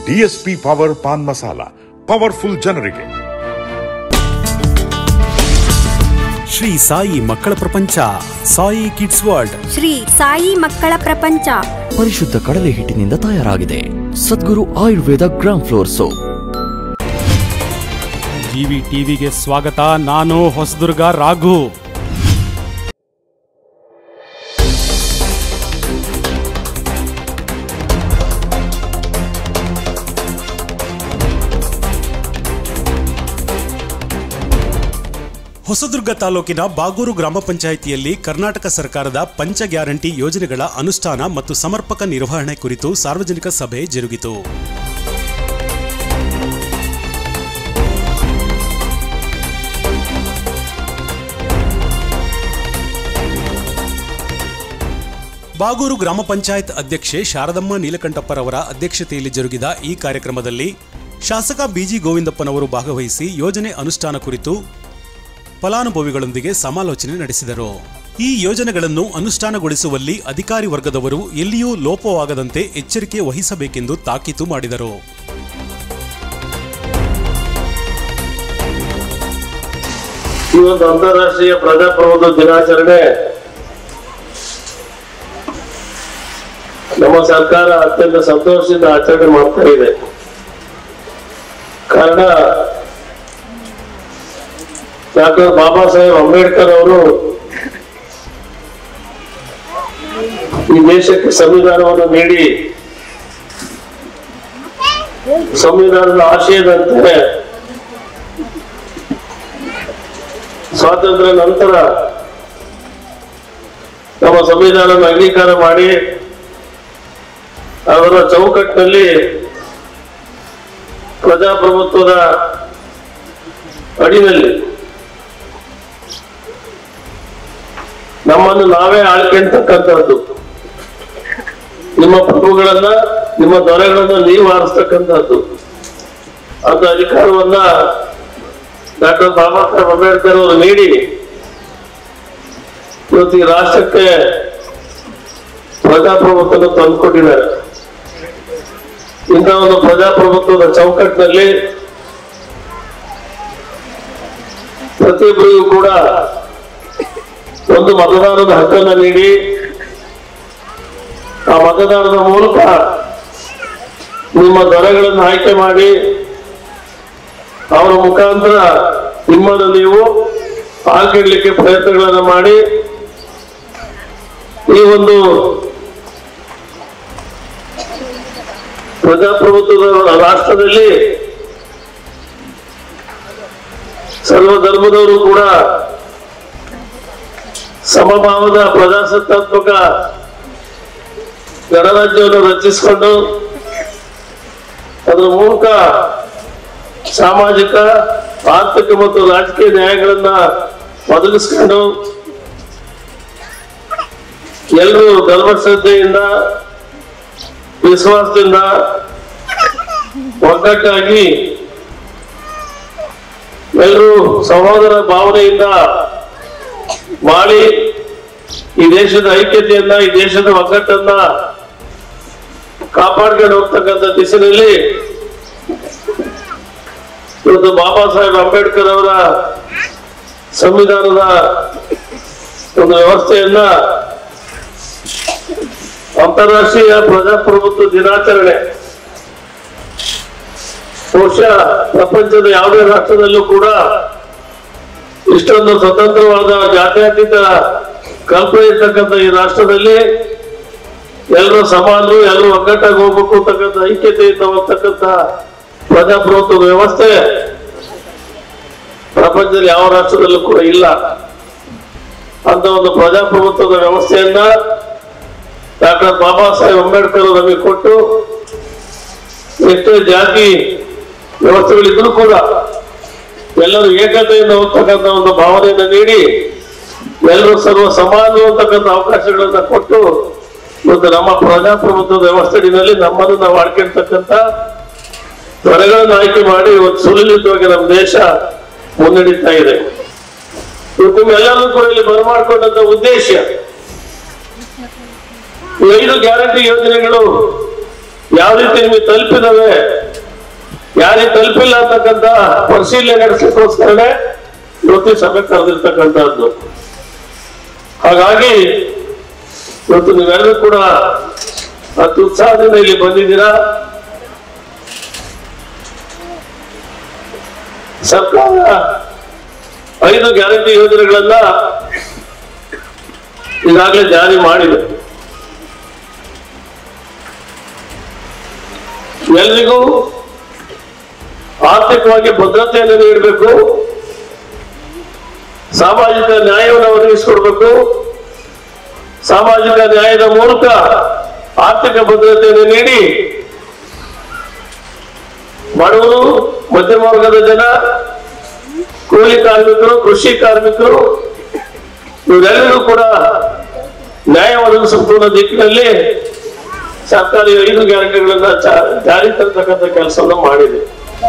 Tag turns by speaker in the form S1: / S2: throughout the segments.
S1: DSP power pan masala powerful ಜನರಿಗೆ
S2: ಶ್ರೀ ಸಾಯಿ ಮಕ್ಕಳ ಪ್ರಪಂಚ ಸಾಯಿ ಕಿಡ್ಸ್ ವರ್ಲ್ಡ್
S3: ಶ್ರೀ ಸಾಯಿ ಮಕ್ಕಳ ಪ್ರಪಂಚ
S4: ಪರಿಶುದ್ಧ ಕಡಲೆ ಹಿಟ್ಟಿನಿಂದ ತಯಾರಾಗಿದೆ Sadguru Ayurveda gram flour soap
S2: TV ಟಿವಿಗೆ ಸ್ವಾಗತ ನಾನು ಹೊಸದುರ್ಗ ರಾಘು ಹೊಸದುರ್ಗ ತಾಲೂಕಿನ ಬಾಗೂರು ಗ್ರಾಮ ಪಂಚಾಯಿತಿಯಲ್ಲಿ ಕರ್ನಾಟಕ ಸರ್ಕಾರದ ಪಂಚ ಗ್ಯಾರಂಟಿ ಯೋಜನೆಗಳ ಅನುಷ್ಠಾನ ಮತ್ತು ಸಮರ್ಪಕ ನಿರ್ವಹಣೆ ಕುರಿತು ಸಾರ್ವಜನಿಕ ಸಭೆ ಜರುಗಿತು ಬಾಗೂರು ಗ್ರಾಮ ಪಂಚಾಯತ್ ಅಧ್ಯಕ್ಷೆ ಶಾರದಮ್ಮ ನೀಲಕಂಠಪ್ಪರವರ ಅಧ್ಯಕ್ಷತೆಯಲ್ಲಿ ಜರುಗಿದ ಈ ಕಾರ್ಯಕ್ರಮದಲ್ಲಿ ಶಾಸಕ ಬಿಜಿ ಗೋವಿಂದಪ್ಪನವರು ಭಾಗವಹಿಸಿ ಯೋಜನೆ ಅನುಷ್ಠಾನ ಕುರಿತು ಫಲಾನುಭವಿಗಳೊಂದಿಗೆ ಸಮಾಲೋಚನೆ ನಡೆಸಿದರು ಈ ಯೋಜನೆಗಳನ್ನು ಅನುಷ್ಠಾನಗೊಳಿಸುವಲ್ಲಿ ಅಧಿಕಾರಿ ವರ್ಗದವರು ಎಲ್ಲಿಯೂ ಲೋಪವಾಗದಂತೆ ಎಚ್ಚರಿಕೆ ವಹಿಸಬೇಕೆಂದು ತಾಕೀತು ಮಾಡಿದರು
S5: ಈ ಒಂದು ಅಂತಾರಾಷ್ಟ್ರೀಯ ಪ್ರಜಾಪ್ರಭುತ್ವ ದಿನಾಚರಣೆ ನಮ್ಮ ಸರ್ಕಾರ ಅತ್ಯಂತ ಸಂತೋಷದಿಂದ ಆಚರಣೆ ಮಾಡ್ತಾ ಇದೆ ಕಾರಣ ಡಾಕ್ಟರ್ ಬಾಬಾ ಸಾಹೇಬ್ ಅಂಬೇಡ್ಕರ್ ಅವರು ಈ ದೇಶಕ್ಕೆ ಸಂವಿಧಾನವನ್ನು ನೀಡಿ ಸಂವಿಧಾನದ ಆಶಯದಂತೆ ಸ್ವಾತಂತ್ರ್ಯ ನಂತರ ನಮ್ಮ ಸಂವಿಧಾನವನ್ನು ಅಂಗೀಕಾರ ಮಾಡಿ ಅದರ ಚೌಕಟ್ಟಿನಲ್ಲಿ ಪ್ರಜಾಪ್ರಭುತ್ವದ ಅಡಿನಲ್ಲಿ ನಮ್ಮನ್ನು ನಾವೇ ಆಳ್ಕೊಂತಕ್ಕಂಥದ್ದು ನಿಮ್ಮ ಪ್ರಭುಗಳನ್ನ ನಿಮ್ಮ ದೊರೆಗಳನ್ನ ನೀವು ಆರಿಸ್ತಕ್ಕಂಥದ್ದು ಅಂತ ಅಧಿಕಾರವನ್ನ ಡಾಕ್ಟರ್ ಬಾಬಾ ಸಾಹೇಬ್ ಅಂಬೇಡ್ಕರ್ ಅವರು ನೀಡಿ ಇವತ್ತು ಈ ರಾಷ್ಟ್ರಕ್ಕೆ ಪ್ರಜಾಪ್ರಭುತ್ವ ತಂದುಕೊಟ್ಟಿದ್ದಾರೆ ಇಂಥ ಒಂದು ಪ್ರಜಾಪ್ರಭುತ್ವದ ಚೌಕಟ್ಟಿನಲ್ಲಿ ಪ್ರತಿಯೊಬ್ಬರಿಗೂ ಕೂಡ ಒಂದು ಮತದಾನದ ಹಕ್ಕನ್ನು ನೀಡಿ ಆ ಮತದಾನದ ಮೂಲಕ ನಿಮ್ಮ ದೊರೆಗಳನ್ನು ಆಯ್ಕೆ ಮಾಡಿ ಅವರ ಮುಖಾಂತರ ನಿಮ್ಮನ್ನು ನೀವು ಆಳ್ಕೊಡ್ಲಿಕ್ಕೆ ಪ್ರಯತ್ನಗಳನ್ನು ಮಾಡಿ ಈ ಒಂದು ಪ್ರಜಾಪ್ರಭುತ್ವದ ರಾಷ್ಟ್ರದಲ್ಲಿ ಸರ್ವ ಧರ್ಮದವರು ಕೂಡ ಸಮಭಾವದ ಪ್ರಜಾಸತ್ತಾತ್ಮಕ ಗಣರಾಜ್ಯವನ್ನು ರಚಿಸಿಕೊಂಡು ಅದರ ಮೂಲಕ ಸಾಮಾಜಿಕ ಆರ್ಥಿಕ ಮತ್ತು ರಾಜಕೀಯ ನ್ಯಾಯಗಳನ್ನ ಒದಗಿಸ್ಕೊಂಡು ಎಲ್ಲರೂ ಧರ್ಮಶ್ರದ್ಧೆಯಿಂದ ವಿಶ್ವಾಸದಿಂದ ಒಗ್ಗಟ್ಟಾಗಿ ಎಲ್ಲರೂ ಸಹೋದರ ಭಾವನೆಯಿಂದ ಮಾಡಿ ಈ ದೇಶದ ಐಕ್ಯತೆಯನ್ನ ಈ ದೇಶದ ಒಗ್ಗಟ್ಟನ್ನ ಕಾಪಾಡ್ಕೊಂಡು ಹೋಗ್ತಕ್ಕಂಥ ದಿಶೆಯಲ್ಲಿ ಇವತ್ತು ಬಾಬಾ ಸಾಹೇಬ್ ಅಂಬೇಡ್ಕರ್ ಅವರ ಸಂವಿಧಾನದ ಒಂದು ವ್ಯವಸ್ಥೆಯನ್ನ ಅಂತಾರಾಷ್ಟ್ರೀಯ ಪ್ರಜಾಪ್ರಭುತ್ವ ದಿನಾಚರಣೆ ಬಹುಶಃ ಪ್ರಪಂಚದ ಯಾವುದೇ ರಾಷ್ಟ್ರದಲ್ಲೂ ಕೂಡ ಇಷ್ಟೊಂದು ಸ್ವತಂತ್ರವಾದ ಜಾತ್ಯತೀತ ಕಲ್ಪನೆ ಇರ್ತಕ್ಕಂಥ ಈ ರಾಷ್ಟ್ರದಲ್ಲಿ ಎಲ್ಲರೂ ಸಮಾನರು ಎಲ್ಲರೂ ಒಗ್ಗಟ್ಟಾಗಿ ಹೋಗ್ಬೇಕು ಅಂತಕ್ಕಂಥ ಐಕ್ಯತೆಯಿಂದ ಹೋಗ್ತಕ್ಕಂಥ ಪ್ರಜಾಪ್ರಭುತ್ವ ವ್ಯವಸ್ಥೆ ಪ್ರಪಂಚದಲ್ಲಿ ಯಾವ ರಾಷ್ಟ್ರದಲ್ಲೂ ಕೂಡ ಇಲ್ಲ ಅಂತ ಒಂದು ಪ್ರಜಾಪ್ರಭುತ್ವದ ವ್ಯವಸ್ಥೆಯನ್ನ ಡಾಕ್ಟರ್ ಬಾಬಾ ಸಾಹೇಬ್ ಅಂಬೇಡ್ಕರ್ ನಮಗೆ ಕೊಟ್ಟು ಎಷ್ಟೇ ಜಾತಿ ವ್ಯವಸ್ಥೆಗಳಿದ್ರು ಕೂಡ ಎಲ್ಲರೂ ಏಕತೆಯಿಂದ ಹೋಗ್ತಕ್ಕಂಥ ಒಂದು ಭಾವನೆಯನ್ನು ನೀಡಿ ಎಲ್ಲರೂ ಸರ್ವ ಸಮಾನ ಅಂತಕ್ಕಂಥ ಅವಕಾಶಗಳನ್ನ ಕೊಟ್ಟು ಇವತ್ತು ನಮ್ಮ ಪ್ರಜಾಪ್ರಭುತ್ವದ ವ್ಯವಸ್ಥೆಯಲ್ಲಿ ನಮ್ಮನ್ನು ನಾವು ಆಡ್ಕೊಳ್ತಕ್ಕಂಥ ದೊರೆಗಳನ್ನು ಆಯ್ಕೆ ಮಾಡಿ ಇವತ್ತು ಸುಲಲಿತವಾಗಿ ನಮ್ಮ ದೇಶ ಮುನ್ನಡೀತಾ ಇದೆ ಇವತ್ತು ನಿಮ್ಮೆಲ್ಲರೂ ಕೂಡ ಇಲ್ಲಿ ಬರಮಾಡ್ಕೊಂಡಂತ ಉದ್ದೇಶ ಈ ಐದು ಗ್ಯಾರಂಟಿ ಯೋಜನೆಗಳು ಯಾವ ರೀತಿ ನಿಮಗೆ ತಲುಪಿದಾವೆ ಯಾರಿಗೆ ತಲುಪಿಲ್ಲ ಅಂತಕ್ಕಂಥ ಪರಿಶೀಲನೆ ನಡೆಸಲಿಕ್ಕೋಸ್ಕರನೇ ಇವತ್ತು ಸಭೆ ಕರೆದಿರ್ತಕ್ಕಂಥದ್ದು ಹಾಗಾಗಿ ಇವತ್ತು ನೀವೆಲ್ಲರೂ ಕೂಡ ಅತಿ ಉತ್ಸಾಹದಿಂದ ಇಲ್ಲಿ ಬಂದಿದ್ದೀರಾ ಸರ್ಕಾರ ಐದು ಗ್ಯಾರಂಟಿ ಯೋಜನೆಗಳನ್ನ ಈಗಾಗಲೇ ಜಾರಿ ಮಾಡಿದೆ ಎಲ್ರಿಗೂ ಆರ್ಥಿಕವಾಗಿ ಭದ್ರತೆಯನ್ನು ನೀಡಬೇಕು ಸಾಮಾಜಿಕ ನ್ಯಾಯವನ್ನು ಒದಗಿಸಿಕೊಡ್ಬೇಕು ಸಾಮಾಜಿಕ ನ್ಯಾಯದ ಮೂಲಕ ಆರ್ಥಿಕ ಭದ್ರತೆಯನ್ನು ನೀಡಿ ಬಡವರು ಮಧ್ಯಮ ವರ್ಗದ ಜನ ಕೂಲಿ ಕಾರ್ಮಿಕರು ಕೃಷಿ ಕಾರ್ಮಿಕರು ಇವರೆಲ್ಲರೂ ಕೂಡ ನ್ಯಾಯ ಒದಗಿಸುವ ದಿಕ್ಕಿನಲ್ಲಿ ಸರ್ಕಾರ ಈ ಐದು ಗ್ಯಾರಂಟಿಗಳನ್ನ ಜಾ- ಜಾರಿ ತರತಕ್ಕಂಥ ಕೆಲಸವನ್ನು ಮಾಡಿದೆ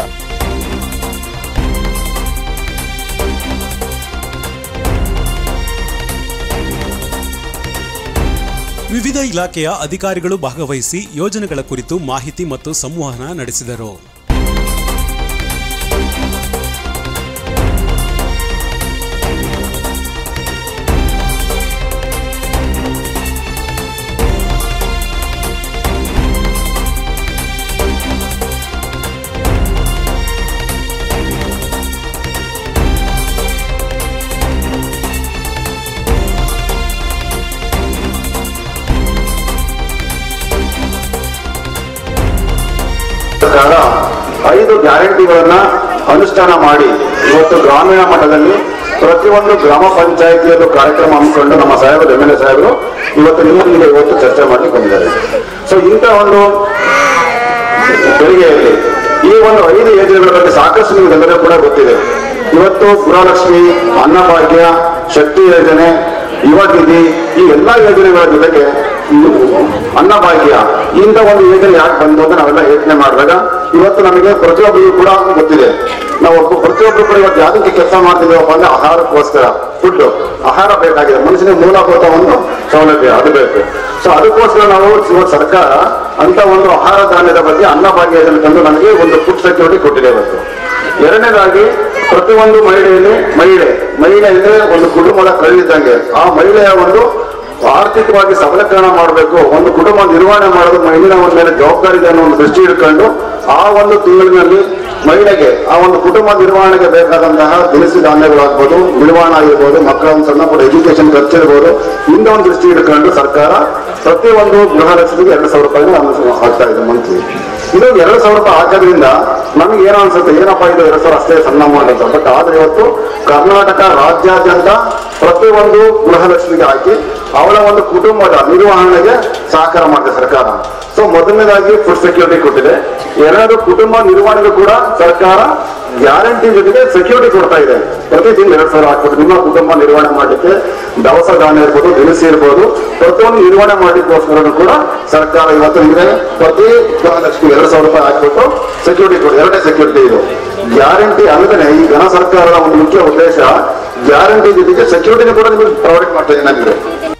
S2: ವಿವಿಧ ಇಲಾಖೆಯ ಅಧಿಕಾರಿಗಳು ಭಾಗವಹಿಸಿ ಯೋಜನೆಗಳ ಕುರಿತು ಮಾಹಿತಿ ಮತ್ತು ಸಂವಹನ ನಡೆಸಿದರು
S6: ಸರ್ಕಾರ ಐದು ಗ್ಯಾರಂಟಿಗಳನ್ನ ಅನುಷ್ಠಾನ ಮಾಡಿ ಇವತ್ತು ಗ್ರಾಮೀಣ ಮಟ್ಟದಲ್ಲಿ ಪ್ರತಿಯೊಂದು ಗ್ರಾಮ ಪಂಚಾಯಿತಿಯಲ್ಲೂ ಕಾರ್ಯಕ್ರಮ ಹಮ್ಮಿಕೊಂಡು ನಮ್ಮ ಸಾಹೇಬರು ಎಮ್ ಎಲ್ ಎ ಸಾಹೇಬರು ಇವತ್ತು ನಿಮ್ಮೊಂದಿಗೆ ಇವತ್ತು ಚರ್ಚೆ ಮಾಡ್ಲಿಕ್ಕೆ ಬಂದಿದ್ದಾರೆ ಸೊ ಇಂಥ ಒಂದು ತೆರಿಗೆಯಲ್ಲಿ ಈ ಒಂದು ಐದು ಯೋಜನೆಗಳ ಬಗ್ಗೆ ಸಾಕಷ್ಟು ನಿಮಗೆಲ್ಲರೂ ಕೂಡ ಗೊತ್ತಿದೆ ಇವತ್ತು ಗೃಹಲಕ್ಷ್ಮಿ ಅನ್ನಭಾಗ್ಯ ಶಕ್ತಿ ಯೋಜನೆ ಯುವ ನಿಧಿ ಈ ಎಲ್ಲಾ ಯೋಜನೆಗಳ ಜೊತೆಗೆ ಇದು ಅನ್ನಭಾಗ್ಯ ಇಂಥ ಒಂದು ಯೋಜನೆ ಯಾಕೆ ಬಂತು ಅಂತ ನಾವೆಲ್ಲ ಯೋಚನೆ ಮಾಡಿದಾಗ ಇವತ್ತು ನಮಗೆ ಪ್ರತಿಯೊಬ್ಬರಿಗೂ ಕೂಡ ಗೊತ್ತಿದೆ ನಾವು ಒಬ್ಬ- ಪ್ರತಿಯೊಬ್ಬರು ಕೂಡ ಇವತ್ತು ಯಾವ್ದಕ್ಕೆ ಕೆಲಸ ಮಾಡ್ತಿದ್ದೀವಪ್ಪ ಅಂದ್ರೆ ಆಹಾರಕ್ಕೋಸ್ಕರ ಫುಡ್ ಆಹಾರ ಬೇಕಾಗಿದೆ ಮನುಷ್ಯನಿಗೆ ಮೂಲಭೂತ ಒಂದು ಸೌಲಭ್ಯ ಅದು ಬೇಕು ಸೊ ಅದಕ್ಕೋಸ್ಕರ ನಾವು ಇವತ್ತು ಸರ್ಕಾರ ಅಂತ ಒಂದು ಆಹಾರ ಧಾನ್ಯದ ಬಗ್ಗೆ ಅನ್ನಭಾಗ್ಯ ಯೋಜನೆ ತಂದು ನಮಗೆ ಒಂದು ಫುಡ್ ಸೆಕ್ಯೂರಿಟಿ ಕೊಟ್ಟಿದೆ ಇವತ್ತು ಎರಡನೇದಾಗಿ ಪ್ರತಿಯೊಂದು ಮಹಿಳೆಯಲ್ಲಿ ಮಹಿಳೆ ಮಹಿಳೆ ಅಂದ್ರೆ ಒಂದು ಕುಟುಂಬದ ಕಳ್ಳಿದ್ದಂಗೆ ಆ ಮಹಿಳೆಯ ಒಂದು ಆರ್ಥಿಕವಾಗಿ ಸಬಲೀಕರಣ ಮಾಡಬೇಕು ಒಂದು ಕುಟುಂಬ ನಿರ್ವಹಣೆ ಮಾಡೋದು ಮಹಿಳೆಯ ಒಂದು ಮೇಲೆ ಜವಾಬ್ದಾರಿ ಇದೆ ಅನ್ನೋ ಒಂದು ದೃಷ್ಟಿ ಇಟ್ಕೊಂಡು ಆ ಒಂದು ತಿಂಗಳಿನಲ್ಲಿ ಮಹಿಳೆಗೆ ಆ ಒಂದು ಕುಟುಂಬ ನಿರ್ವಹಣೆಗೆ ಬೇಕಾದಂತಹ ದಿನಸಿ ಧಾನ್ಯಗಳಾಗ್ಬೋದು ನಿರ್ವಹಣೆ ಆಗಿರ್ಬೋದು ಮಕ್ಕಳ ಒಂದು ಸಣ್ಣ ಪುಟ್ಟ ಎಜುಕೇಶನ್ ಖರ್ಚಿರ್ಬೋದು ಇಂದ ಒಂದು ದೃಷ್ಟಿ ಇಟ್ಕೊಂಡು ಸರ್ಕಾರ ಪ್ರತಿಯೊಂದು ಗೃಹಲಕ್ಷ್ಮಿಗೆ ಎರಡು ಸಾವಿರ ರೂಪಾಯಿನ ಅನುಷ್ಠಾನ ಆಗ್ತಾ ಇದೆ ಮಂತ್ಲಿ ಇದು ಎರಡು ಸಾವಿರ ರೂಪಾಯಿ ಹಾಕೋದ್ರಿಂದ ನಮ್ಗೆ ಏನೋ ಅನ್ಸುತ್ತೆ ಏನಪ್ಪಾ ಇದು ಎರಡು ಸಾವಿರ ಅಷ್ಟೇ ಸಣ್ಣ ಅಮೌಂಟ್ ಅಂತ ಬಟ್ ಆದ್ರೆ ಇವತ್ತು ಕರ್ನಾಟಕ ರಾಜ್ಯಾದ್ಯಂತ ಪ್ರತಿಯೊಂದು ಗೃಹಲಕ್ಷ್ಮಿಗೆ ಹಾಕಿ ಅವಳ ಒಂದು ಕುಟುಂಬದ ನಿರ್ವಹಣೆಗೆ ಸಹಕಾರ ಮಾಡಿದೆ ಸರ್ಕಾರ ಸೊ ಮೊದಲನೇದಾಗಿ ಫುಡ್ ಸೆಕ್ಯೂರಿಟಿ ಕೊಟ್ಟಿದೆ ಎರಡನೇದು ಕುಟುಂಬ ನಿರ್ವಹಣೆಗೂ ಕೂಡ ಸರ್ಕಾರ ಗ್ಯಾರಂಟಿ ಜೊತೆಗೆ ಸೆಕ್ಯೂರಿಟಿ ಕೊಡ್ತಾ ಇದೆ ಪ್ರತಿ ತಿಂಗಳು ಎರಡ್ ಸಾವಿರ ಹಾಕ್ಬಿಟ್ಟು ನಿಮ್ಮ ಕುಟುಂಬ ನಿರ್ವಹಣೆ ಮಾಡಲಿಕ್ಕೆ ದವಸ ಧಾನ್ಯ ಇರ್ಬೋದು ದಿನಸಿ ಇರ್ಬೋದು ಪ್ರತಿಯೊಂದು ನಿರ್ವಹಣೆ ಮಾಡಲಿಕ್ಕೋಸ್ಕರ ಕೂಡ ಸರ್ಕಾರ ಇವತ್ತು ನಿಮಗೆ ಪ್ರತಿ ಗೃಹಲಕ್ಷ್ಮಿ ಎರಡು ಸಾವಿರ ರೂಪಾಯಿ ಹಾಕ್ಬಿಟ್ಟು ಸೆಕ್ಯೂರಿಟಿ ಕೊಡಿ ಎರಡನೇ ಸೆಕ್ಯೂರಿಟಿ ಇದು ಗ್ಯಾರಂಟಿ ಅಲ್ಲದೆ ಈ ಘನ ಸರ್ಕಾರದ ಒಂದು ಮುಖ್ಯ ಉದ್ದೇಶ ಗ್ಯಾರಂಟಿ ಜೊತೆಗೆ ಸೆಕ್ಯೂರಿಟಿನ ಕೂಡ ನಿಮಗೆ ಪ್ರೊವೈಡ್ ಮಾಡ್ತಾ ಇದೆ ನನಗೆ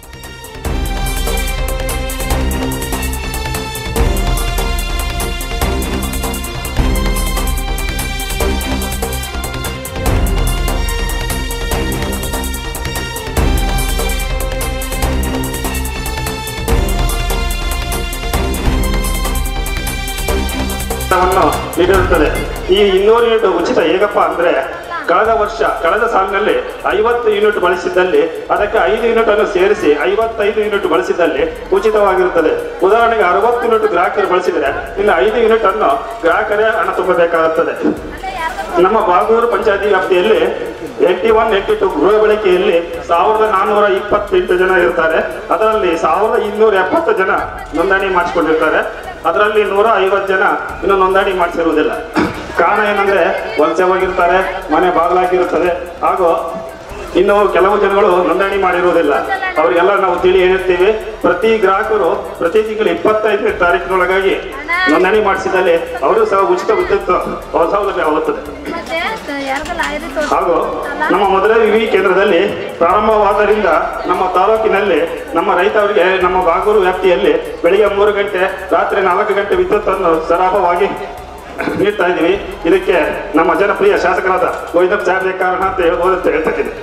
S7: ವನ್ನು ನೀಡಿರುತ್ತದೆ ಈ ಇನ್ನೂರು ಯೂನಿಟ್ ಉಚಿತ ಹೇಗಪ್ಪ ಅಂದ್ರೆ ಕಳೆದ ವರ್ಷ ಕಳೆದ ಸಾಲಿನಲ್ಲಿ ಐವತ್ತು ಯೂನಿಟ್ ಬಳಸಿದ್ದಲ್ಲಿ ಅದಕ್ಕೆ ಐದು ಯೂನಿಟ್ ಅನ್ನು ಸೇರಿಸಿ ಐವತ್ತೈದು ಯೂನಿಟ್ ಬಳಸಿದಲ್ಲಿ ಉಚಿತವಾಗಿರುತ್ತದೆ ಉದಾಹರಣೆಗೆ ಅರವತ್ತು ಯೂನಿಟ್ ಗ್ರಾಹಕರು ಬಳಸಿದರೆ ಇನ್ನು ಐದು ಯೂನಿಟ್ ಅನ್ನು ಗ್ರಾಹಕರೇ ಹಣ ತುಂಬಬೇಕಾಗುತ್ತದೆ ನಮ್ಮ ಬಾಗೂರು ಪಂಚಾಯತಿ ವ್ಯಾಪ್ತಿಯಲ್ಲಿ ಏಟಿ ಒನ್ ಏಟಿ ಟು ಗೃಹ ಬಳಕೆಯಲ್ಲಿ ಸಾವಿರದ ನಾನ್ನೂರ ಇಪ್ಪತ್ತೆಂಟು ಜನ ಇರ್ತಾರೆ ಅದರಲ್ಲಿ ಸಾವಿರದ ಇನ್ನೂರ ಎಪ್ಪತ್ತು ಜನ ನೋಂದಣಿ ಮಾಡಿಸಿಕೊಂಡಿರ್ತಾರೆ ಅದರಲ್ಲಿ ನೂರ ಐವತ್ತು ಜನ ಇನ್ನು ನೋಂದಣಿ ಮಾಡಿಸಿರುವುದಿಲ್ಲ ಕಾರಣ ಏನಂದ್ರೆ ವಲಸೆ ಹೋಗಿರ್ತಾರೆ ಮನೆ ಬಾಗಿಲಾಗಿರುತ್ತದೆ ಹಾಗೂ ಇನ್ನು ಕೆಲವು ಜನಗಳು ನೋಂದಣಿ ಮಾಡಿರುವುದಿಲ್ಲ ಅವರಿಗೆಲ್ಲ ನಾವು ತಿಳಿ ಹೇಳುತ್ತೇವೆ ಪ್ರತಿ ಗ್ರಾಹಕರು ಪ್ರತಿ ತಿಂಗಳು ಇಪ್ಪತ್ತೈದನೇ ತಾರೀಕಿನೊಳಗಾಗಿ ನೋಂದಣಿ ಮಾಡಿಸಿದಲ್ಲಿ ಅವರು ಸಹ ಉಚಿತ ವಿದ್ಯುತ್ ಸೌಲಭ್ಯ ಆಗುತ್ತದೆ ಹಾಗೂ ನಮ್ಮ ಮಧುರೈ ವಿವಿ ಕೇಂದ್ರದಲ್ಲಿ ಪ್ರಾರಂಭವಾದ್ದರಿಂದ ನಮ್ಮ ತಾಲೂಕಿನಲ್ಲಿ ನಮ್ಮ ರೈತರಿಗೆ ನಮ್ಮ ಬಾಗೂರು ವ್ಯಾಪ್ತಿಯಲ್ಲಿ ಬೆಳಿಗ್ಗೆ ಮೂರು ಗಂಟೆ ರಾತ್ರಿ ನಾಲ್ಕು ಗಂಟೆ ವಿದ್ಯುತ್ ಅನ್ನು ಸರಾಗವಾಗಿ ನೀಡ್ತಾ ಇದ್ದೀವಿ ಇದಕ್ಕೆ ನಮ್ಮ ಜನಪ್ರಿಯ ಶಾಸಕರಾದ ಗೋವಿಂದಪ್ಪ ಸಾಹೇಬ್ರೆ ಕಾರಣ ಅಂತ ಹೇಳ್ಬೋದು ಅಂತ ಹೇಳ್ತಾ ಇದ್ದೀನಿ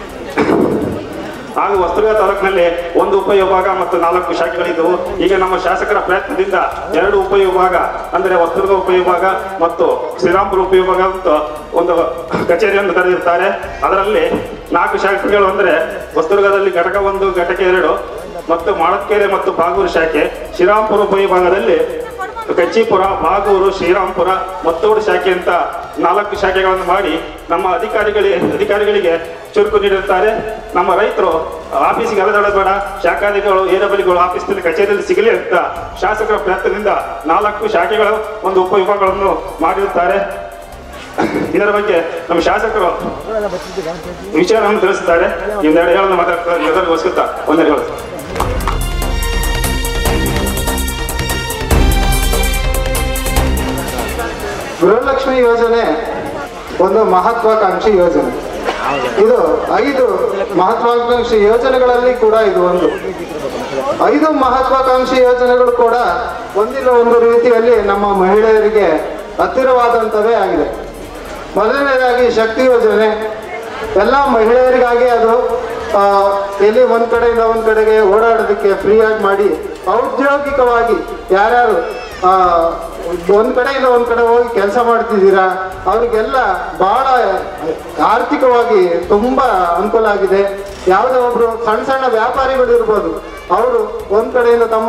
S7: ಹಾಗೂ ವಸ್ತುಗಳ ತಾಲೂಕಿನಲ್ಲಿ ಒಂದು ಉಪವಿಭಾಗ ಮತ್ತು ನಾಲ್ಕು ಶಾಖೆಗಳಿದ್ದವು ಈಗ ನಮ್ಮ ಶಾಸಕರ ಪ್ರಯತ್ನದಿಂದ ಎರಡು ಉಪವಿಭಾಗ ಅಂದರೆ ವಸ್ತುರ್ಗ ಉಪವಿಭಾಗ ಮತ್ತು ಶ್ರೀರಾಮ್ಪುರ ಉಪವಿಭಾಗ ಅಂತ ಒಂದು ಕಚೇರಿಯನ್ನು ತೆರೆದಿರ್ತಾರೆ ಅದರಲ್ಲಿ ನಾಲ್ಕು ಶಾಖೆಗಳು ಅಂದರೆ ವಸ್ತುರ್ಗದಲ್ಲಿ ಘಟಕ ಒಂದು ಘಟಕ ಎರಡು ಮತ್ತು ಮಾಡತ್ಕೆರೆ ಮತ್ತು ಬಾಗೂರು ಶಾಖೆ ಶ್ರೀರಾಮ್ಪುರ ಉಪವಿಭಾಗದಲ್ಲಿ ಕಚ್ಚಿಪುರ ಬಾಗೂರು ಶ್ರೀರಾಮ್ಪುರ ಮತ್ತೋಡು ಶಾಖೆ ಅಂತ ನಾಲ್ಕು ಶಾಖೆಗಳನ್ನು ಮಾಡಿ ನಮ್ಮ ಅಧಿಕಾರಿಗಳಿಗೆ ಅಧಿಕಾರಿಗಳಿಗೆ ಚುರುಕು ನೀಡಿರುತ್ತಾರೆ ನಮ್ಮ ರೈತರು ಆಫೀಸಿಗೆ ಅಲೆದಾಡೋದು ಬೇಡ ಶಾಖಾಧಿಕಾರಿಗಳು ಏರಬಲಿಗಳು ಆಫೀಸ್ನಲ್ಲಿ ಕಚೇರಿಯಲ್ಲಿ ಸಿಗಲಿ ಅಂತ ಶಾಸಕರ ಪ್ರಯತ್ನದಿಂದ ನಾಲ್ಕು ಶಾಖೆಗಳ ಒಂದು ಉಪವಿಭಾಗಗಳನ್ನು ಮಾಡಿರುತ್ತಾರೆ ಇದರ ಬಗ್ಗೆ ನಮ್ಮ ಶಾಸಕರು ವಿಚಾರವನ್ನು ತಿಳಿಸುತ್ತಾರೆ ಇನ್ನೆರಡು ಹೇಳೋದು ಮಾತಾಡ್ತಾರೆ ಎಲ್ಲರಿಗೋಸ್ಕರ ಒಂದೆರಡು ಹೇಳೋದು
S8: ಗೃಹಲಕ್ಷ್ಮಿ ಯೋಜನೆ ಒಂದು ಮಹತ್ವಾಕಾಂಕ್ಷಿ ಯೋಜನೆ ಇದು ಐದು ಮಹತ್ವಾಕಾಂಕ್ಷಿ ಯೋಜನೆಗಳಲ್ಲಿ ಕೂಡ ಇದು ಒಂದು ಐದು ಮಹತ್ವಾಕಾಂಕ್ಷಿ ಯೋಜನೆಗಳು ಕೂಡ ಒಂದಿಲ್ಲ ಒಂದು ರೀತಿಯಲ್ಲಿ ನಮ್ಮ ಮಹಿಳೆಯರಿಗೆ ಹತ್ತಿರವಾದಂಥವೇ ಆಗಿದೆ ಮೊದಲನೇದಾಗಿ ಶಕ್ತಿ ಯೋಜನೆ ಎಲ್ಲ ಮಹಿಳೆಯರಿಗಾಗಿ ಅದು ಆ, ಎಲ್ಲಿ ಒಂದ್ ಕಡೆಯಿಂದ ಒಂದ್ ಕಡೆಗೆ ಓಡಾಡೋದಕ್ಕೆ ಫ್ರೀಯಾಗಿ ಮಾಡಿ ಔದ್ಯೋಗಿಕವಾಗಿ ಯಾರ್ಯಾರು ಆ, ಒಂದ್ ಕಡೆಯಿಂದ ಒಂದ್ ಕಡೆ ಹೋಗಿ ಕೆಲಸ ಮಾಡ್ತಿದ್ದೀರಾ ಅವ್ರಿಗೆಲ್ಲ ಬಹಳ ಆರ್ಥಿಕವಾಗಿ ತುಂಬಾ ಅನುಕೂಲ ಆಗಿದೆ ಯಾವುದೇ ಒಬ್ರು ಸಣ್ಣ ಸಣ್ಣ ವ್ಯಾಪಾರಿಗಳು ಇರ್ಬೋದು ಅವರು ಒಂದ್ ಕಡೆಯಿಂದ ತಮ್ಮ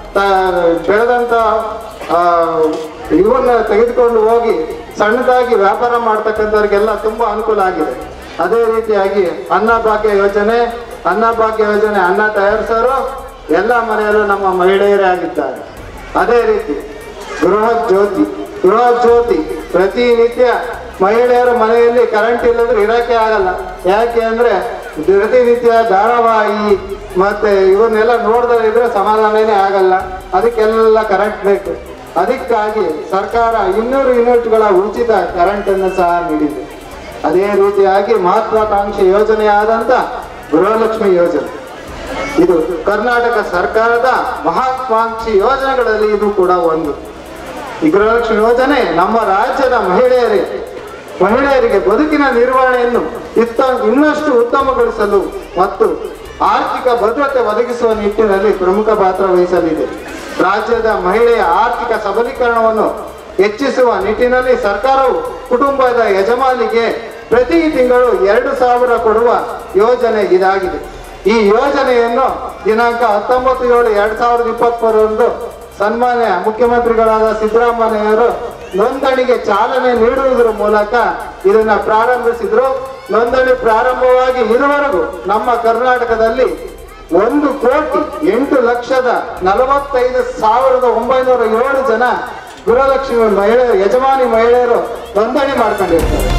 S8: ತ- ಬೆಳೆದಂತ ಆ, ಇವನ್ನ ತೆಗೆದುಕೊಂಡು ಹೋಗಿ ಸಣ್ಣದಾಗಿ ವ್ಯಾಪಾರ ಮಾಡ್ತಕ್ಕಂಥವ್ರಿಗೆಲ್ಲ ತುಂಬಾ ಅನುಕೂಲ ಆಗಿದೆ ಅದೇ ರೀತಿಯಾಗಿ ಅನ್ನಭಾಗ್ಯ ಯೋಜನೆ ಅನ್ನಭಾಗ್ಯ ಯೋಜನೆ ಅನ್ನ ತಯಾರಿಸೋರು ಎಲ್ಲ ಮನೆಯಲ್ಲೂ ನಮ್ಮ ಮಹಿಳೆಯರೇ ಆಗಿದ್ದಾರೆ ಅದೇ ರೀತಿ ಗೃಹ ಜ್ಯೋತಿ ಗೃಹ ಜ್ಯೋತಿ ಪ್ರತಿನಿತ್ಯ ಮಹಿಳೆಯರ ಮನೆಯಲ್ಲಿ ಕರೆಂಟ್ ಇಲ್ಲದ್ರೆ ಇರಕ್ಕೆ ಆಗಲ್ಲ ಯಾಕೆ ಅಂದ್ರೆ ಪ್ರತಿನಿತ್ಯ ಧಾರಾವಾಹಿ ಮತ್ತೆ ಇವನ್ನೆಲ್ಲ ನೋಡ್ದೇ ಇದ್ರೆ ಸಮಾಧಾನನೇ ಆಗಲ್ಲ ಅದಕ್ಕೆಲ್ಲ ಕರೆಂಟ್ ಬೇಕು ಅದಕ್ಕಾಗಿ ಸರ್ಕಾರ ಇನ್ನೂರು ಯೂನಿಟ್ಗಳ ಉಚಿತ ಕರೆಂಟ್ ಅನ್ನು ಸಹ ನೀಡಿದೆ ಅದೇ ರೀತಿಯಾಗಿ ಮಹತ್ವಾಕಾಂಕ್ಷಿ ಯೋಜನೆಯಾದಂತ ಗೃಹಲಕ್ಷ್ಮಿ ಯೋಜನೆ ಇದು ಕರ್ನಾಟಕ ಸರ್ಕಾರದ ಮಹತ್ವಾಕಾಂಕ್ಷಿ ಯೋಜನೆಗಳಲ್ಲಿ ಇದು ಕೂಡ ಒಂದು ಈ ಗೃಹಲಕ್ಷ್ಮಿ ಯೋಜನೆ ನಮ್ಮ ರಾಜ್ಯದ ಮಹಿಳೆಯರಿಗೆ ಮಹಿಳೆಯರಿಗೆ ಬದುಕಿನ ನಿರ್ವಹಣೆಯನ್ನು ಇತ್ತ ಇನ್ನಷ್ಟು ಉತ್ತಮಗೊಳಿಸಲು ಮತ್ತು ಆರ್ಥಿಕ ಭದ್ರತೆ ಒದಗಿಸುವ ನಿಟ್ಟಿನಲ್ಲಿ ಪ್ರಮುಖ ಪಾತ್ರ ವಹಿಸಲಿದೆ ರಾಜ್ಯದ ಮಹಿಳೆಯ ಆರ್ಥಿಕ ಸಬಲೀಕರಣವನ್ನು ಹೆಚ್ಚಿಸುವ ನಿಟ್ಟಿನಲ್ಲಿ ಸರ್ಕಾರವು ಕುಟುಂಬದ ಯಜಮಾನಿಗೆ ಪ್ರತಿ ತಿಂಗಳು ಎರಡು ಸಾವಿರ ಕೊಡುವ ಯೋಜನೆ ಇದಾಗಿದೆ ಈ ಯೋಜನೆಯನ್ನು ದಿನಾಂಕ ಹತ್ತೊಂಬತ್ತು ಏಳು ಎರಡ್ ಸಾವಿರದ ಇಪ್ಪತ್ಮೂರರಂದು ಸನ್ಮಾನ್ಯ ಮುಖ್ಯಮಂತ್ರಿಗಳಾದ ಸಿದ್ದರಾಮಯ್ಯವರು ನೋಂದಣಿಗೆ ಚಾಲನೆ ನೀಡುವುದರ ಮೂಲಕ ಇದನ್ನ ಪ್ರಾರಂಭಿಸಿದ್ರು ನೋಂದಣಿ ಪ್ರಾರಂಭವಾಗಿ ಇದುವರೆಗೂ ನಮ್ಮ ಕರ್ನಾಟಕದಲ್ಲಿ ಒಂದು ಕೋಟಿ ಎಂಟು ಲಕ್ಷದ ನಲವತ್ತೈದು ಸಾವಿರದ ಒಂಬೈನೂರ ಏಳು ಜನ ಗೃಹಲಕ್ಷ್ಮಿ ಮಹಿಳೆ ಯಜಮಾನಿ ಮಹಿಳೆಯರು ನೋಂದಣಿ ಮಾಡ್ಕೊಂಡಿರ್ತಾರೆ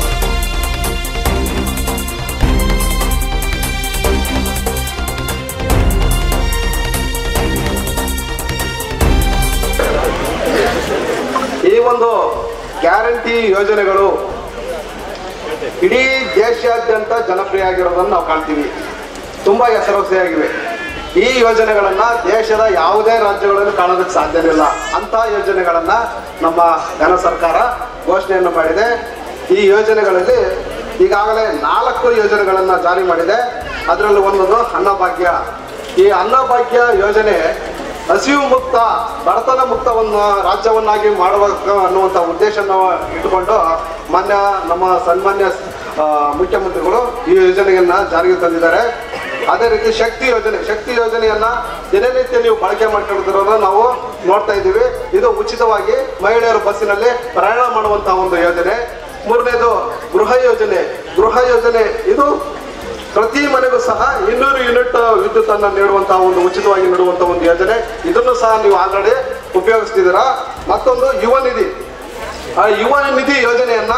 S9: ಈ ಒಂದು ಗ್ಯಾರಂಟಿ ಯೋಜನೆಗಳು ಇಡೀ ದೇಶಾದ್ಯಂತ ಜನಪ್ರಿಯ ಆಗಿರೋದನ್ನು ನಾವು ಕಾಣ್ತೀವಿ ತುಂಬ ಹೆಸರುವಾಸಿಯಾಗಿವೆ ಈ ಯೋಜನೆಗಳನ್ನ ದೇಶದ ಯಾವುದೇ ರಾಜ್ಯಗಳಲ್ಲಿ ಕಾಣೋದಕ್ಕೆ ಸಾಧ್ಯವಿಲ್ಲ ಅಂತ ಯೋಜನೆಗಳನ್ನ ನಮ್ಮ ಘನ ಸರ್ಕಾರ ಘೋಷಣೆಯನ್ನು ಮಾಡಿದೆ ಈ ಯೋಜನೆಗಳಲ್ಲಿ ಈಗಾಗಲೇ ನಾಲ್ಕು ಯೋಜನೆಗಳನ್ನ ಜಾರಿ ಮಾಡಿದೆ ಅದರಲ್ಲಿ ಒಂದೊಂದು ಅನ್ನಭಾಗ್ಯ ಈ ಅನ್ನಭಾಗ್ಯ ಯೋಜನೆ ಹಸಿವು ಮುಕ್ತ ಬಡತನ ಮುಕ್ತವನ್ನು ರಾಜ್ಯವನ್ನಾಗಿ ಮಾಡಬೇಕು ಅನ್ನುವಂಥ ಉದ್ದೇಶನ ಇಟ್ಟುಕೊಂಡು ಮಾನ್ಯ ನಮ್ಮ ಸನ್ಮಾನ್ಯ ಆ, ಮುಖ್ಯಮಂತ್ರಿಗಳು ಈ ಯೋಜನೆಯನ್ನ ಜಾರಿಗೆ ತಂದಿದ್ದಾರೆ ಅದೇ ರೀತಿ ಶಕ್ತಿ ಯೋಜನೆ ಶಕ್ತಿ ಯೋಜನೆಯನ್ನ ದಿನನಿತ್ಯ ನೀವು ಬಳಕೆ ಮಾಡ್ಕೊಂಡಿರೋದನ್ನ ನಾವು ನೋಡ್ತಾ ಇದ್ದೀವಿ ಇದು ಉಚಿತವಾಗಿ ಮಹಿಳೆಯರು ಬಸ್ಸಿನಲ್ಲಿ ಪ್ರಯಾಣ ಮಾಡುವಂತಹ ಒಂದು ಯೋಜನೆ ಮೂರನೇದು ಗೃಹ ಯೋಜನೆ ಗೃಹ ಯೋಜನೆ ಇದು ಪ್ರತಿ ಮನೆಗೂ ಸಹ ಇನ್ನೂರು ಯೂನಿಟ್ ವಿದ್ಯುತ್ ಅನ್ನ ನೀಡುವಂತಹ ಒಂದು ಉಚಿತವಾಗಿ ನೀಡುವಂತಹ ಒಂದು ಯೋಜನೆ ಇದನ್ನು ಸಹ ನೀವು ಆಲ್ರೆಡಿ ಉಪಯೋಗಿಸ್ತಿದ್ದೀರಾ ಮತ್ತೊಂದು ಯುವ ನಿಧಿ ಆ ಯುವ ನಿಧಿ ಯೋಜನೆಯನ್ನ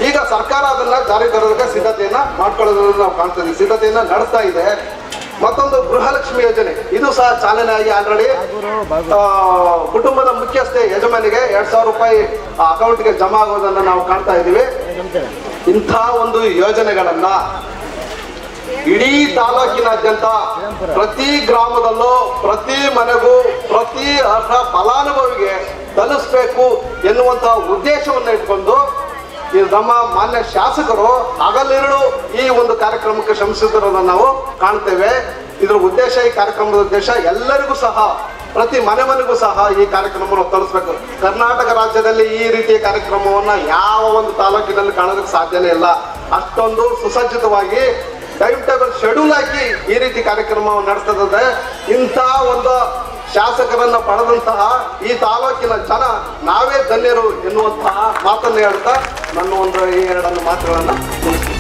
S9: ಈಗ ಸರ್ಕಾರ ಅದನ್ನ ಜಾರಿ ತರೋದಕ್ಕೆ ಸಿದ್ಧತೆಯನ್ನ ಮಾಡ್ಕೊಳ್ಳೋದನ್ನ ನಾವು ಕಾಣ್ತಾ ಇದ್ದೀವಿ ಸಿದ್ಧತೆಯನ್ನ ನಡೆಸ್ತಾ ಇದೆ ಮತ್ತೊಂದು ಗೃಹಲಕ್ಷ್ಮಿ ಯೋಜನೆ ಇದು ಸಹ ಚಾಲನೆ ಆಗಿ ಆಲ್ರೆಡಿ ಕುಟುಂಬದ ಮುಖ್ಯಸ್ಥೆ ಯಜಮಾನಿಗೆ ಎರಡ್ ಸಾವಿರ ರೂಪಾಯಿ ಅಕೌಂಟ್ಗೆ ಜಮಾ ಆಗೋದನ್ನ ನಾವು ಕಾಣ್ತಾ ಇದ್ದೀವಿ ಇಂಥ ಒಂದು ಯೋಜನೆಗಳನ್ನ ಇಡೀ ತಾಲೂಕಿನಾದ್ಯಂತ ಪ್ರತಿ ಗ್ರಾಮದಲ್ಲೂ ಪ್ರತಿ ಮನೆಗೂ ಪ್ರತಿ ಅರ್ಹ ಫಲಾನುಭವಿಗೆ ತಲುಪಿಸ್ಬೇಕು ಎನ್ನುವಂತ ಉದ್ದೇಶವನ್ನು ಇಟ್ಕೊಂಡು ಈ ನಮ್ಮ ಮಾನ್ಯ ಶಾಸಕರು ಹಗಲಿರುಳು ಈ ಒಂದು ಕಾರ್ಯಕ್ರಮಕ್ಕೆ ಶ್ರಮಿಸಿದ್ದರನ್ನ ನಾವು ಕಾಣ್ತೇವೆ ಇದರ ಉದ್ದೇಶ ಈ ಕಾರ್ಯಕ್ರಮದ ಉದ್ದೇಶ ಎಲ್ಲರಿಗೂ ಸಹ ಪ್ರತಿ ಮನೆ ಮನೆಗೂ ಸಹ ಈ ಕಾರ್ಯಕ್ರಮವನ್ನು ತಲುಪಿಸ್ಬೇಕು ಕರ್ನಾಟಕ ರಾಜ್ಯದಲ್ಲಿ ಈ ರೀತಿಯ ಕಾರ್ಯಕ್ರಮವನ್ನ ಯಾವ ಒಂದು ತಾಲೂಕಿನಲ್ಲಿ ಕಾಣೋದಕ್ಕೆ ಸಾಧ್ಯನೇ ಇಲ್ಲ ಅಷ್ಟೊಂದು ಸುಸಜ್ಜಿತವಾಗಿ ಟೈಮ್ ಟೇಬಲ್ ಶೆಡ್ಯೂಲ್ ಹಾಕಿ ಈ ರೀತಿ ಕಾರ್ಯಕ್ರಮವನ್ನು ನಡೆಸ್ತದೆ ಇಂಥ ಒಂದು ಶಾಸಕರನ್ನ ಪಡೆದಂತಹ ಈ ತಾಲೂಕಿನ ಜನ ನಾವೇ ಧನ್ಯರು ಎನ್ನುವಂತಹ ಮಾತನ್ನು ಹೇಳ್ತಾ ನನ್ನ ಒಂದು ಈ ಎರಡನ್ನು ಮಾತುಗಳನ್ನ ಮುಗಿಸ್ತೀನಿ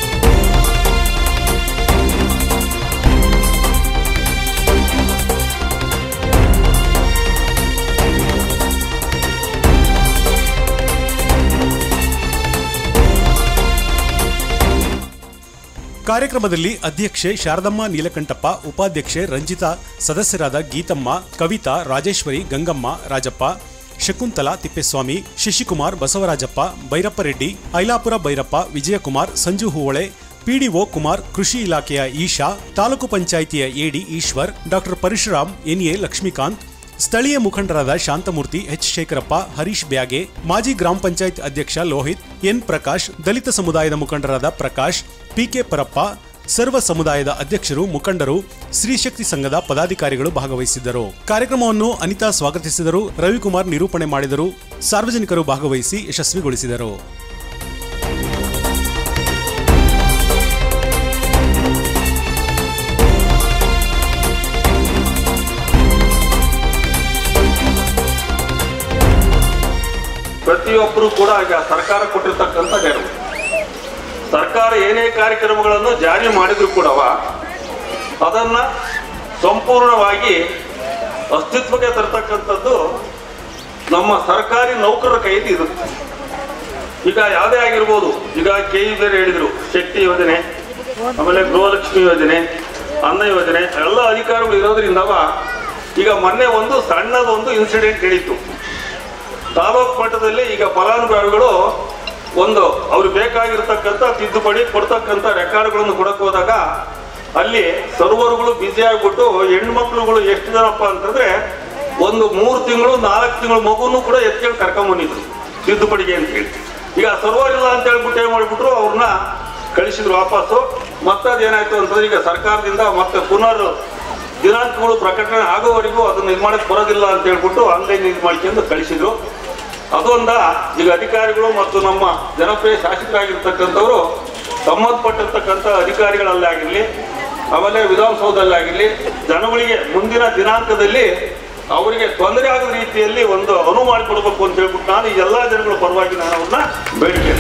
S2: ಕಾರ್ಯಕ್ರಮದಲ್ಲಿ ಅಧ್ಯಕ್ಷೆ ಶಾರದಮ್ಮ ನೀಲಕಂಠಪ್ಪ ಉಪಾಧ್ಯಕ್ಷೆ ರಂಜಿತಾ ಸದಸ್ಯರಾದ ಗೀತಮ್ಮ ಕವಿತಾ ರಾಜೇಶ್ವರಿ ಗಂಗಮ್ಮ ರಾಜಪ್ಪ ಶಕುಂತಲಾ ತಿಪ್ಪೇಸ್ವಾಮಿ ಶಶಿಕುಮಾರ್ ಬಸವರಾಜಪ್ಪ ಭೈರಪ್ಪ ರೆಡ್ಡಿ ಐಲಾಪುರ ಭೈರಪ್ಪ ವಿಜಯಕುಮಾರ್ ಸಂಜು ಹೂವಳೆ ಪಿಡಿಒ ಕುಮಾರ್ ಕೃಷಿ ಇಲಾಖೆಯ ಈಶಾ ತಾಲೂಕು ಪಂಚಾಯಿತಿಯ AD Eshwar doctor Parashuram N A Lakshmikanth ಸ್ಥಳೀಯ ಮುಖಂಡರಾದ ಶಾಂತಮೂರ್ತಿ ಎಚ್ ಶೇಖರಪ್ಪ ಹರೀಶ್ ಬ್ಯಾಗೆ ಮಾಜಿ ಗ್ರಾಮ ಪಂಚಾಯತ್ ಅಧ್ಯಕ್ಷ ಲೋಹಿತ್ ಎನ್ ಪ್ರಕಾಶ್ ದಲಿತ ಸಮುದಾಯದ ಮುಖಂಡರಾದ ಪ್ರಕಾಶ್ ಪಿಕೆ ಪರಪ್ಪ ಸರ್ವ ಸಮುದಾಯದ ಅಧ್ಯಕ್ಷರು ಮುಖಂಡರು ಸ್ತ್ರೀಶಕ್ತಿ ಸಂಘದ ಪದಾಧಿಕಾರಿಗಳು ಭಾಗವಹಿಸಿದ್ದರು ಕಾರ್ಯಕ್ರಮವನ್ನು ಅನಿತಾ ಸ್ವಾಗತಿಸಿದರು ರವಿಕುಮಾರ್ ನಿರೂಪಣೆ ಮಾಡಿದರು ಸಾರ್ವಜನಿಕರು ಭಾಗವಹಿಸಿ ಯಶಸ್ವಿಗೊಳಿಸಿದರು
S5: ಪ್ರತಿಯೊಬ್ಬರು ಕೂಡ ಈಗ ಸರ್ಕಾರ ಕೊಟ್ಟಿರ್ತಕ್ಕಂಥ ನೆರವು ಸರ್ಕಾರ ಏನೇ ಕಾರ್ಯಕ್ರಮಗಳನ್ನು ಜಾರಿ ಮಾಡಿದ್ರು ಕೂಡವ ಅದನ್ನ ಸಂಪೂರ್ಣವಾಗಿ ಅಸ್ತಿತ್ವಕ್ಕೆ ತರ್ತಕ್ಕಂಥದ್ದು ನಮ್ಮ ಸರ್ಕಾರಿ ನೌಕರರ ಕೈಯಲ್ಲಿ ಇರುತ್ತೆ ಈಗ ಯಾವುದೇ ಆಗಿರ್ಬೋದು ಈಗ ಕೆ ಇ ಬೇರೆ ಹೇಳಿದ್ರು ಶಕ್ತಿ ಯೋಜನೆ ಆಮೇಲೆ ಗೃಹಲಕ್ಷ್ಮಿ ಯೋಜನೆ ಅನ್ನ ಯೋಜನೆ ಎಲ್ಲ ಅಧಿಕಾರಿಗಳು ಇರೋದ್ರಿಂದವ ಈಗ ಮೊನ್ನೆ ಒಂದು ಸಣ್ಣದೊಂದು ಇನ್ಸಿಡೆಂಟ್ ನಡೀತು ತಾಲೂಕು ಮಟ್ಟದಲ್ಲಿ ಈಗ ಫಲಾನುಭವಿಗಳು ಒಂದು ಅವ್ರಿಗೆ ಬೇಕಾಗಿರ್ತಕ್ಕಂಥ ತಿದ್ದುಪಡಿ ಕೊಡ್ತಕ್ಕಂಥ ರೆಕಾರ್ಡ್ಗಳನ್ನು ಕೊಡಕ್ ಹೋದಾಗ ಅಲ್ಲಿ ಸರ್ವರ್ಗಳು ಬ್ಯುಸಿ ಆಗ್ಬಿಟ್ಟು ಹೆಣ್ಮಕ್ಳುಗಳು ಎಷ್ಟು ಜನಪ್ಪ ಅಂತಂದ್ರೆ ಒಂದು ಮೂರು ತಿಂಗಳು ನಾಲ್ಕು ತಿಂಗಳು ಮಗುನು ಕೂಡ ಎತ್ಕೊಂಡು ಕರ್ಕೊಂಬಂದಿದ್ರು ತಿದ್ದುಪಡಿಗೆ ಅಂತ ಹೇಳಿ ಈಗ ಸರ್ವರ್ ಇಲ್ಲ ಅಂತ ಹೇಳ್ಬಿಟ್ಟು ಏನ್ ಮಾಡ್ಬಿಟ್ರು ಅವ್ರನ್ನ ಕಳಿಸಿದ್ರು ವಾಪಸ್ಸು ಮತ್ತೆ ಅದೇನಾಯ್ತು ಅಂತಂದ್ರೆ ಈಗ ಸರ್ಕಾರದಿಂದ ಮತ್ತೆ ಪುನರ್ ದಿನಾಂಕಗಳು ಪ್ರಕಟಣೆ ಆಗೋವರೆಗೂ ಅದನ್ನ ಇದು ಮಾಡಕ್ ಬರೋದಿಲ್ಲ ಅಂತ ಹೇಳ್ಬಿಟ್ಟು ಆನ್ಲೈನ್ ಇದು ಮಾಡ್ಕೊಂಡು ಕಳಿಸಿದ್ರು ಅದೊಂದ ಈಗ ಅಧಿಕಾರಿಗಳು ಮತ್ತು ನಮ್ಮ ಜನಪ್ರಿಯ ಶಾಸಕರಾಗಿರ್ತಕ್ಕಂಥವರು ಸಂಬಂಧಪಟ್ಟಿರ್ತಕ್ಕಂಥ ಅಧಿಕಾರಿಗಳಲ್ಲಿ ಆಗಿರಲಿ ಆಮೇಲೆ ವಿಧಾನಸೌಧದಲ್ಲಿ ಆಗಿರಲಿ ಜನಗಳಿಗೆ ಮುಂದಿನ ದಿನಾಂಕದಲ್ಲಿ ಅವರಿಗೆ ತೊಂದರೆ ಆಗದ ರೀತಿಯಲ್ಲಿ ಒಂದು ಅನುವು ಮಾಡಿಕೊಡ್ಬೇಕು ಅಂತ ಹೇಳ್ಬಿಟ್ಟು ನಾನು ಈ ಎಲ್ಲ ಜನಗಳ ಪರವಾಗಿ ನಾನು ಅವ್ರನ್ನ ಬೇಡಿಕೆ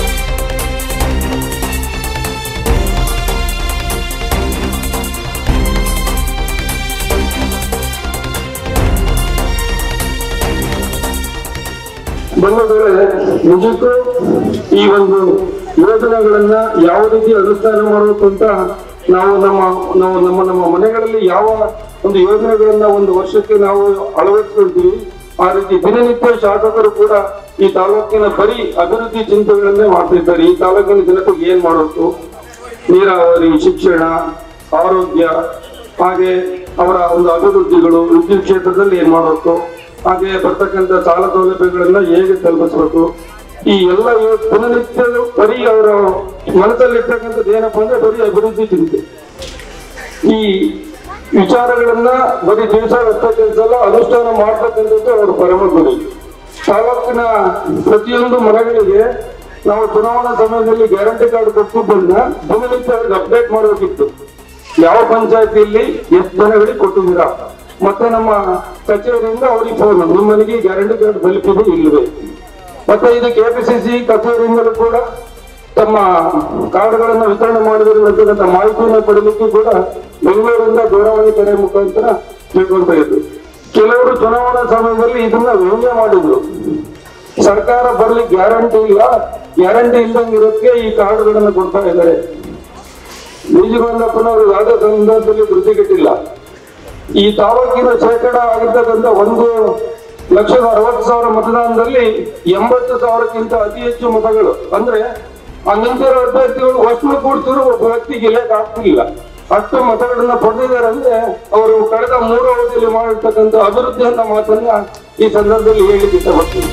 S10: ಬಂಧುಗಳೇ ನಿಜಕ್ಕೂ ಈ ಒಂದು ಯೋಜನೆಗಳನ್ನ ಯಾವ ರೀತಿ ಅನುಷ್ಠಾನ ಮಾಡಬೇಕು ಅಂತ ನಾವು ನಮ್ಮ ನಾವು ನಮ್ಮ ನಮ್ಮ ಮನೆಗಳಲ್ಲಿ ಯಾವ ಒಂದು ಯೋಜನೆಗಳನ್ನ ಒಂದು ವರ್ಷಕ್ಕೆ ನಾವು ಅಳವಡಿಸ್ಕೊಳ್ತೀವಿ ಆ ರೀತಿ ದಿನನಿತ್ಯ ಶಾಸಕರು ಕೂಡ ಈ ತಾಲೂಕಿನ ಬರೀ ಅಭಿವೃದ್ಧಿ ಚಿಂತನೆಗಳನ್ನೇ ಮಾಡ್ತಿದ್ದಾರೆ ಈ ತಾಲೂಕಿನ ಜನಕ್ಕೂ ಏನ್ ಮಾಡಬೇಕು ನೀರಾವರಿ ಶಿಕ್ಷಣ ಆರೋಗ್ಯ ಹಾಗೆ ಅವರ ಒಂದು ಅಭಿವೃದ್ಧಿಗಳು ವಿದ್ಯುತ್ ಕ್ಷೇತ್ರದಲ್ಲಿ ಏನ್ ಮಾಡಬೇಕು ಹಾಗೆ ಬರ್ತಕ್ಕಂಥ ಸಾಲ ಸೌಲಭ್ಯಗಳನ್ನ ಹೇಗೆ ತಲುಪಿಸ್ಬೇಕು ಈ ಎಲ್ಲ ಇವ- ದಿನನಿತ್ಯದ ಬರೀ ಅವರ ಮನಸ್ಸಲ್ಲಿರ್ತಕ್ಕಂಥದ್ದು ಏನಪ್ಪಾ ಅಂದ್ರೆ ಬರೀ ಅಭಿವೃದ್ಧಿ ಚಿಂತೆ ಈ ವಿಚಾರಗಳನ್ನ ಬರೀ ದಿವಸ ರಸ್ತ ಕೆಲಸ ಅಲ್ಲ ಅನುಷ್ಠಾನ ಮಾಡ್ತಕ್ಕಂಥದ್ದು ಅವರ ಪರಮ ಗುರಿ ತಾಲೂಕಿನ ಪ್ರತಿಯೊಂದು ಮನೆಗಳಿಗೆ ನಾವು ಚುನಾವಣಾ ಸಮಯದಲ್ಲಿ ಗ್ಯಾರಂಟಿ ಕಾರ್ಡ್ ಕೊಟ್ಟಿದ್ದನ್ನ ದಿನನಿತ್ಯ ಅವ್ರಿಗೆ ಅಪ್ಡೇಟ್ ಮಾಡಬೇಕಿತ್ತು ಯಾವ ಪಂಚಾಯತಿಯಲ್ಲಿ ಎಷ್ಟು ಜನಗಳಿಗೆ ಕೊಟ್ಟಿದ್ದೀರಾ ಮತ್ತೆ ನಮ್ಮ ಕಚೇರಿಯಿಂದ ಅವ್ರಿಗೆ ಫೋನ್ ನಿಮ್ಮ ಮನೆಗೆ ಗ್ಯಾರಂಟಿ ಕಾರ್ಡ್ ತಲುಪಿದೆ ಇಲ್ಲವೇ ಮತ್ತೆ ಇದು ಕೆಪಿಸಿಸಿ ಕಚೇರಿಯಿಂದಲೂ ಕೂಡ ತಮ್ಮ ಕಾರ್ಡ್ಗಳನ್ನ ವಿತರಣೆ ಮಾಡಿದಿರುವಂತಕ್ಕಂಥ ಮಾಹಿತಿಯನ್ನು ಪಡೆಯಲಿಕ್ಕೆ ಕೂಡ ಬೆಂಗಳೂರಿಂದ ದೂರವಾಣಿ ಕರೆ ಮುಖಾಂತರ ತಿಳ್ಕೊಂತ ಇದ್ರು ಕೆಲವರು ಚುನಾವಣಾ ಸಮಯದಲ್ಲಿ ಇದನ್ನ ವ್ಯಂಗ್ಯ ಮಾಡಿದ್ರು ಸರ್ಕಾರ ಬರ್ಲಿಕ್ಕೆ ಗ್ಯಾರಂಟಿ ಇಲ್ಲ ಗ್ಯಾರಂಟಿ ಇಲ್ದಂಗಿರೋದಕ್ಕೆ ಈ ಕಾರ್ಡ್ಗಳನ್ನ ಕೊಡ್ತಾ ಇದ್ದಾರೆ ನಿಜಗೊಂದಪ್ಪನವರು ಯಾವುದೇ ಸಂದರ್ಭದಲ್ಲಿ ಧೃತಿಗೆಟ್ಟಿಲ್ಲ ಈ ತಾಲೂಕಿನ ಶೇಕಡ ಆಗಿರ್ತಕ್ಕಂಥ ಒಂದು ಲಕ್ಷದ ಅರವತ್ತು ಸಾವಿರ ಮತದಾನದಲ್ಲಿ ಎಂಬತ್ತು ಸಾವಿರಕ್ಕಿಂತ ಅತಿ ಹೆಚ್ಚು ಮತಗಳು ಅಂದ್ರೆ ಆ ನಿಂತಿರೋ ಅಭ್ಯರ್ಥಿಗಳು ಅಷ್ಟು ಕೂಡ್ತಿರೋ ಒಬ್ಬ ವ್ಯಕ್ತಿ ಗೆಲ್ಲಕ್ ಆಗ್ತಿಲ್ಲ ಅಷ್ಟು ಮತಗಳನ್ನ ಪಡೆದಿದ್ದಾರೆ ಅಂದ್ರೆ ಅವರು ಕಳೆದ ಮೂರು ಅವಧಿಯಲ್ಲಿ ಮಾಡಿರ್ತಕ್ಕಂಥ ಅಭಿವೃದ್ಧಿ ಅನ್ನೋ ಮಾತನ್ನ ಈ ಸಂದರ್ಭದಲ್ಲಿ ಹೇಳಲಿಕ್ಕೆ ಇಷ್ಟಪಡ್ತೀನಿ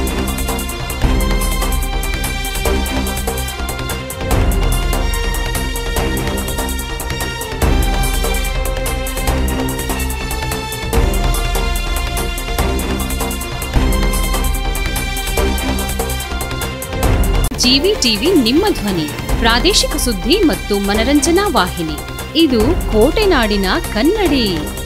S11: ಜಿವಿ ಟಿವಿ ನಿಮ್ಮ ಧ್ವನಿ ಪ್ರಾದೇಶಿಕ ಸುದ್ದಿ ಮತ್ತು ಮನರಂಜನಾ ವಾಹಿನಿ ಇದು ಕೋಟೆನಾಡಿನ ಕನ್ನಡಿ